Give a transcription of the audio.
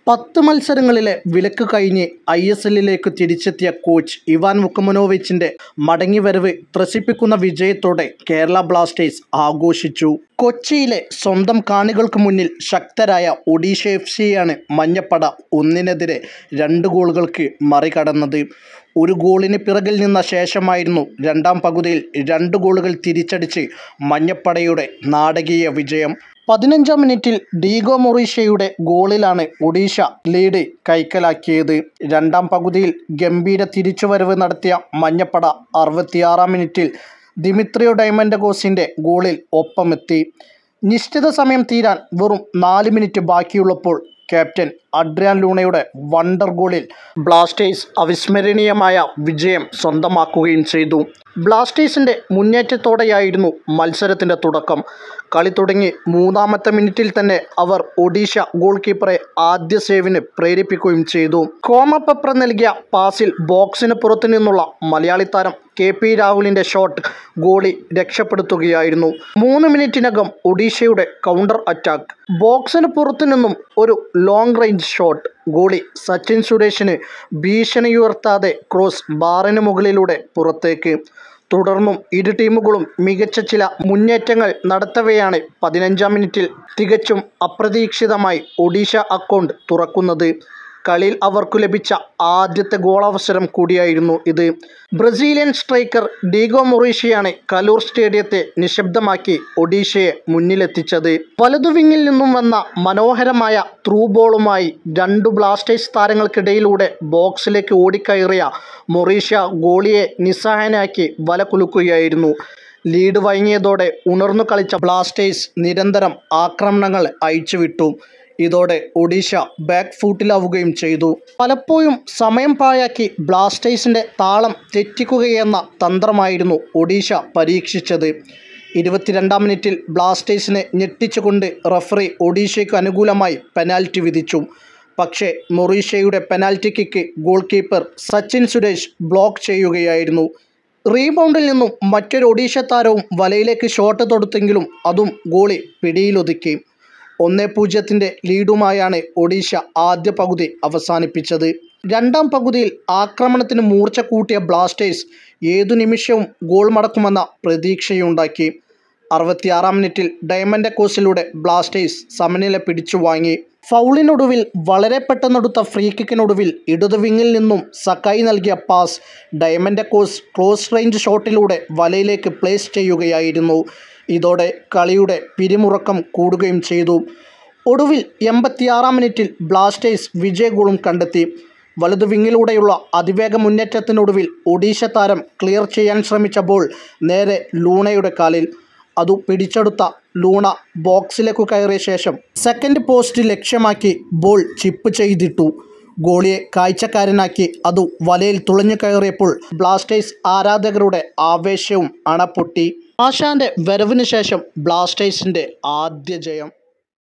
പത്ത് മത്സരങ്ങളിലെ വിലക്ക് കഴിഞ്ഞ് ഐ എസ് എല്ലിലേക്ക് തിരിച്ചെത്തിയ കോച്ച് ഇവാൻ വുക്കമനോവിച്ചിന്റെ മടങ്ങിവരവ് ത്രസിപ്പിക്കുന്ന വിജയത്തോടെ കേരള ബ്ലാസ്റ്റേഴ്സ് ആഘോഷിച്ചു കൊച്ചിയിലെ സ്വന്തം കാണികൾക്ക് മുന്നിൽ ശക്തരായ ഒഡീഷ എഫ് സിയാണ് മഞ്ഞപ്പട ഒന്നിനെതിരെ രണ്ട് ഗോളുകൾക്ക് മറികടന്നത് ഒരു ഗോളിന് പിറകിൽ നിന്ന ശേഷമായിരുന്നു രണ്ടാം പകുതിയിൽ രണ്ട് ഗോളുകൾ തിരിച്ചടിച്ച് മഞ്ഞപ്പടയുടെ നാടകീയ വിജയം പതിനഞ്ചാം മിനിറ്റിൽ ഡീഗോ മൊറീഷ്യയുടെ ഗോളിലാണ് ഒഡീഷ ലീഡ് കൈക്കലാക്കിയത് രണ്ടാം പകുതിയിൽ ഗംഭീര തിരിച്ചുവരവ് നടത്തിയ മഞ്ഞപ്പട അറുപത്തിയാറാം മിനിറ്റിൽ ദിമിത്രിയോ ഡൈമൻഡഗോസിൻ്റെ ഗോളിൽ ഒപ്പമെത്തി നിശ്ചിത സമയം തീരാൻ വെറും നാല് മിനിറ്റ് ബാക്കിയുള്ളപ്പോൾ ക്യാപ്റ്റൻ അഡ്രിയാൻ ലൂണയുടെ വണ്ടർ ഗോളിൽ ബ്ലാസ്റ്റേഴ്സ് അവിസ്മരണീയമായ വിജയം സ്വന്തമാക്കുകയും ചെയ്തു ബ്ലാസ്റ്റേഴ്സിൻ്റെ മുന്നേറ്റത്തോടെയായിരുന്നു മത്സരത്തിൻ്റെ തുടക്കം കളി തുടങ്ങി മൂന്നാമത്തെ മിനിറ്റിൽ തന്നെ അവർ ഒഡീഷ ഗോൾ കീപ്പറെ ആദ്യ സേവിന് പ്രേരിപ്പിക്കുകയും ചെയ്തു കോമപെപ്ര നൽകിയ പാസിൽ ബോക്സിന് പുറത്തു നിന്നുള്ള മലയാളി താരം കെ പി രാഹുലിൻ്റെ ഷോട്ട് ഗോളി രക്ഷപ്പെടുത്തുകയായിരുന്നു മൂന്ന് മിനിറ്റിനകം ഒഡീഷയുടെ കൗണ്ടർ അറ്റാക്ക് ബോക്സിന് പുറത്തു നിന്നും ഒരു long range shot goalie Sachin സുരേഷിന് ഭീഷണിയുയർത്താതെ ക്രോസ് ബാറിന് മുകളിലൂടെ പുറത്തേക്ക് തുടർന്നും ഇരു ടീമുകളും മികച്ച ചില മുന്നേറ്റങ്ങൾ നടത്തവെയാണ് പതിനഞ്ചാം മിനിറ്റിൽ തികച്ചും അപ്രതീക്ഷിതമായി ഒഡീഷ അക്കൗണ്ട് തുറക്കുന്നത് കളിയിൽ അവർക്കു ലഭിച്ച ആദ്യത്തെ ഗോളവസരം കൂടിയായിരുന്നു ഇത് ബ്രസീലിയൻ സ്ട്രൈക്കർ ഡീഗോ മൊറീഷ്യയാണ് കലൂർ സ്റ്റേഡിയത്തെ നിശബ്ദമാക്കി ഒഡീഷയെ മുന്നിലെത്തിച്ചത് വലതുവിങ്ങിൽ നിന്നും വന്ന മനോഹരമായ ത്രൂ ബോളുമായി രണ്ടു ബ്ലാസ്റ്റേഴ്സ് താരങ്ങൾക്കിടയിലൂടെ ബോക്സിലേക്ക് ഓടിക്കയറിയ മൊറീഷ്യ ഗോളിയെ നിസ്സഹായനാക്കി വല കുലുക്കുകയായിരുന്നു ലീഡ് വഴങ്ങിയതോടെ ഉണർന്നു കളിച്ച ബ്ലാസ്റ്റേഴ്സ് നിരന്തരം ആക്രമണങ്ങൾ അയച്ചുവിട്ടു ഇതോടെ ഒഡീഷ ബാക്ക് ഫൂട്ടിലാവുകയും ചെയ്തു പലപ്പോഴും സമയം പാഴാക്കി ബ്ലാസ്റ്റേഴ്സിൻ്റെ താളം തെറ്റിക്കുകയെന്ന തന്ത്രമായിരുന്നു ഒഡീഷ പരീക്ഷിച്ചത് ഇരുപത്തിരണ്ടാം മിനിറ്റിൽ ബ്ലാസ്റ്റേഴ്സിനെ ഞെട്ടിച്ചുകൊണ്ട് റഫറി ഒഡീഷയ്ക്ക് അനുകൂലമായി പെനാൽറ്റി വിധിച്ചു പക്ഷേ മൊറീഷ്യയുടെ penalty kick goalkeeper Sachin Suresh block ചെയ്യുകയായിരുന്നു റീബൗണ്ടിൽ നിന്നും മറ്റൊരു ഒഡീഷ താരവും വലയിലേക്ക് ഷോട്ട് തൊടുത്തെങ്കിലും അതും ഗോളി പിടിയിലൊതുക്കി ഒന്നേ പൂജ്യത്തിൻ്റെ ലീഡുമായാണ് ഒഡീഷ ആദ്യ പകുതി അവസാനിപ്പിച്ചത് രണ്ടാം പകുതിയിൽ ആക്രമണത്തിന് മൂർച്ച കൂട്ടിയ ബ്ലാസ്റ്റേഴ്സ് ഏതു നിമിഷവും ഗോൾ മടക്കുമെന്ന പ്രതീക്ഷയുണ്ടാക്കി അറുപത്തിയാറാം മിനിറ്റിൽ ഡയമണ്ട് കോസിലൂടെ ബ്ലാസ്റ്റേഴ്സ് സമനില പിടിച്ചു വാങ്ങി ഫൗളിനൊടുവിൽ വളരെ പെട്ടെന്നെടുത്ത ഫ്രീ കിക്കിനൊടുവിൽ ഇടതു വിങ്ങിൽ നിന്നും സക്കായി നൽകിയ pass Diamantakos close range ഷോട്ടിലൂടെ വലയിലേക്ക് പ്ലേസ് ചെയ്യുകയായിരുന്നു ഇതോടെ കളിയുടെ പിരിമുറക്കം കൂടുകയും ചെയ്തു ഒടുവിൽ എൺപത്തിയാറാം മിനിറ്റിൽ ബ്ലാസ്റ്റേഴ്സ് വിജയ ഗോളും കണ്ടെത്തി വലതു വിങ്ങിലൂടെയുള്ള അതിവേഗ മുന്നേറ്റത്തിനൊടുവിൽ ഒഡീഷ താരം ക്ലിയർ ചെയ്യാൻ ശ്രമിച്ച ബോൾ നേരെ ലൂണയുടെ കാലിൽ അതു പിടിച്ചെടുത്ത ലൂണ ബോക്സിലേക്ക് കയറിയ ശേഷം സെക്കൻഡ് പോസ്റ്റ് ലക്ഷ്യമാക്കി ബോൾ ചിപ്പ് ചെയ്തിട്ടു ഗോളിയെ കാഴ്ചക്കാരനാക്കി അതു വലയിൽ തുളഞ്ഞു കയറിയപ്പോൾ ബ്ലാസ്റ്റേഴ്സ് ആരാധകരുടെ ആവേശവും അണപ്പൊട്ടി ആശാന്റെ വരവിന് ശേഷം ബ്ലാസ്റ്റേഴ്സിൻ്റെ ആദ്യ ജയം